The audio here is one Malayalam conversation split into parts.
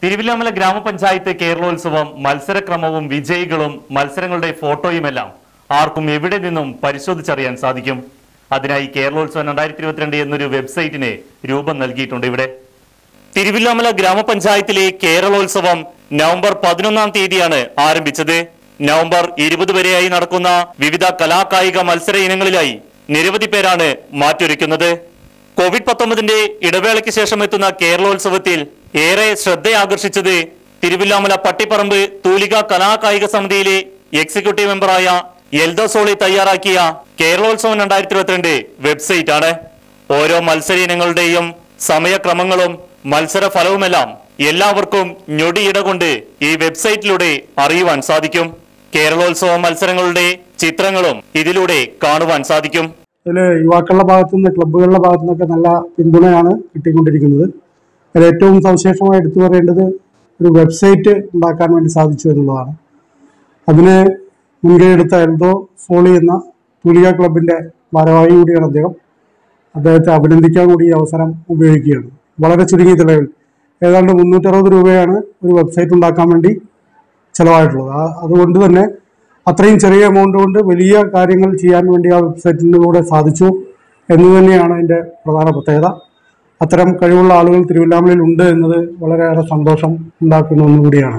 തിരുവില്ലാമല ഗ്രാമപഞ്ചായത്ത് കേരളോത്സവം മത്സരക്രമവും വിജയികളും മത്സരങ്ങളുടെ ഫോട്ടോയുമെല്ലാം ആർക്കും എവിടെ നിന്നും പരിശോധിച്ചറിയാൻ സാധിക്കും അതിനായി കേരളോത്സവം രണ്ടായിരത്തി ഇരുപത്തിരണ്ട് എന്നൊരു വെബ്സൈറ്റിന് രൂപം നൽകിയിട്ടുണ്ട് ഇവിടെ തിരുവില്ലാമല ഗ്രാമപഞ്ചായത്തിലെ കേരളോത്സവം നവംബർ പതിനൊന്നാം തീയതിയാണ് ആരംഭിച്ചത് നവംബർ ഇരുപത് വരെയായി നടക്കുന്ന വിവിധ കലാകായിക മത്സര ഇനങ്ങളിലായി നിരവധി പേരാണ് മാറ്റൊരുക്കുന്നത് കോവിഡ് പത്തൊമ്പതിന്റെ ഇടവേളയ്ക്ക് ശേഷം എത്തുന്ന കേരളോത്സവത്തിൽ ഏറെ ശ്രദ്ധയാകർഷിച്ചത് തിരുവില്ലാമല പട്ടിപ്പറമ്പ് തൂലിക കലാകായിക സമിതിയിലെ എക്സിക്യൂട്ടീവ് മെമ്പറായ എൽദോ സോളി തയ്യാറാക്കിയ കേരളോത്സവം രണ്ടായിരത്തി ഇരുപത്തിരണ്ട് വെബ്സൈറ്റ് ആണ് ഓരോ മത്സര ഇനങ്ങളുടെയും സമയക്രമങ്ങളും മത്സര ഫലവുമെല്ലാം എല്ലാവർക്കും ഞൊടിയിട കൊണ്ട് ഈ വെബ്സൈറ്റിലൂടെ അറിയുവാൻ സാധിക്കും കേരളോത്സവ മത്സരങ്ങളുടെ ചിത്രങ്ങളും ഇതിലൂടെ കാണുവാൻ സാധിക്കും ഇതിൽ യുവാക്കളുടെ ഭാഗത്തു നിന്ന് ക്ലബ്ബുകളുടെ ഭാഗത്തു നിന്നൊക്കെ നല്ല പിന്തുണയാണ് കിട്ടിക്കൊണ്ടിരിക്കുന്നത് അതിൽ ഏറ്റവും സവിശേഷമായി എടുത്തു പറയേണ്ടത് ഒരു വെബ്സൈറ്റ് ഉണ്ടാക്കാൻ വേണ്ടി സാധിച്ചു എന്നുള്ളതാണ് അതിന് മുൻകൈ എടുത്ത എൽദോ സോളി എന്ന തൂലിക ക്ലബിൻ്റെ ഭാരവാഹി കൂടിയാണ് അദ്ദേഹം അദ്ദേഹത്തെ അഭിനന്ദിക്കാൻ കൂടി ഈ അവസരം ഉപയോഗിക്കുകയാണ് വളരെ ചുരുങ്ങിയ ചിലവിൽ ഏതാണ്ട് മുന്നൂറ്ററുപത് രൂപയാണ് ഒരു വെബ്സൈറ്റ് ഉണ്ടാക്കാൻ വേണ്ടി ചിലവായിട്ടുള്ളത് ആ- അതുകൊണ്ട് തന്നെ അത്രയും ചെറിയ എമൗണ്ട് കൊണ്ട് വലിയ കാര്യങ്ങൾ ചെയ്യാൻ വേണ്ടി ആ വെബ്സൈറ്റിലൂടെ സാധിച്ചു എന്ന് തന്നെയാണ് അതിൻ്റെ പ്രധാന പ്രത്യേകത അത്തരം കഴിവുള്ള ആളുകൾ തിരുവല്ലാമലയിൽ ഉണ്ട് എന്നത് വളരെയേറെ സന്തോഷം ഉണ്ടാക്കുന്ന ഒന്നുകൂടിയാണ്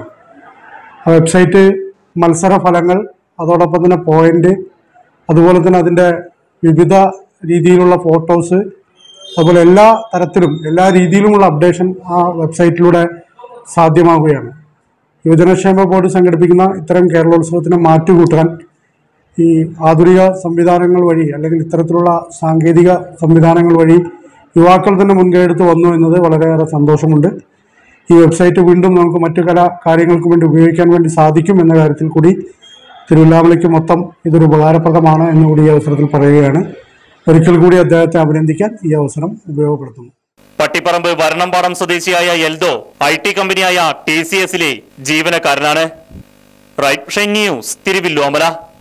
ആ വെബ്സൈറ്റ് മത്സര ഫലങ്ങൾ അതോടൊപ്പം തന്നെ പോയിന്റ് അതുപോലെ തന്നെ അതിൻ്റെ വിവിധ രീതിയിലുള്ള ഫോട്ടോസ് അതുപോലെ എല്ലാ തരത്തിലും എല്ലാ രീതിയിലുമുള്ള അപ്ഡേഷൻ ആ വെബ്സൈറ്റിലൂടെ സാധ്യമാവുകയാണ് യുവജനക്ഷേമ ബോർഡ് സംഘടിപ്പിക്കുന്ന ഇത്തരം കേരളോത്സവത്തിനെ മാറ്റുകൂട്ടാൻ ഈ ആധുനിക സംവിധാനങ്ങൾ വഴി അല്ലെങ്കിൽ ഇത്തരത്തിലുള്ള സാങ്കേതിക സംവിധാനങ്ങൾ വഴി യുവാക്കൾ തന്നെ മുൻകൈയെടുത്ത് വന്നു എന്നത് വളരെയേറെ സന്തോഷമുണ്ട് ഈ വെബ്സൈറ്റ് വീണ്ടും നമുക്ക് മറ്റു കല കാര്യങ്ങൾക്ക് വേണ്ടി ഉപയോഗിക്കാൻ വേണ്ടി സാധിക്കും എന്ന കാര്യത്തിൽ കൂടി തിരുവല്ലാമലയ്ക്ക് മൊത്തം ഇതൊരു ഉപകാരപ്രദമാണ് എന്ന് കൂടി ഈ അവസരത്തിൽ പറയുകയാണ് ഒരിക്കൽ കൂടി അദ്ദേഹത്തെ അഭിനന്ദിക്കാൻ ഈ അവസരം ഉപയോഗപ്പെടുത്തുന്നു പട്ടിപ്പറമ്പ് വരണമ്പാടം സ്വദേശിയായ എൽദോ ഐ ടി കമ്പനിയായ ടി സി എസിലെ ജീവനക്കാരനാണ് റൈറ്റ് ന്യൂസ് തിരുവില്ലോമല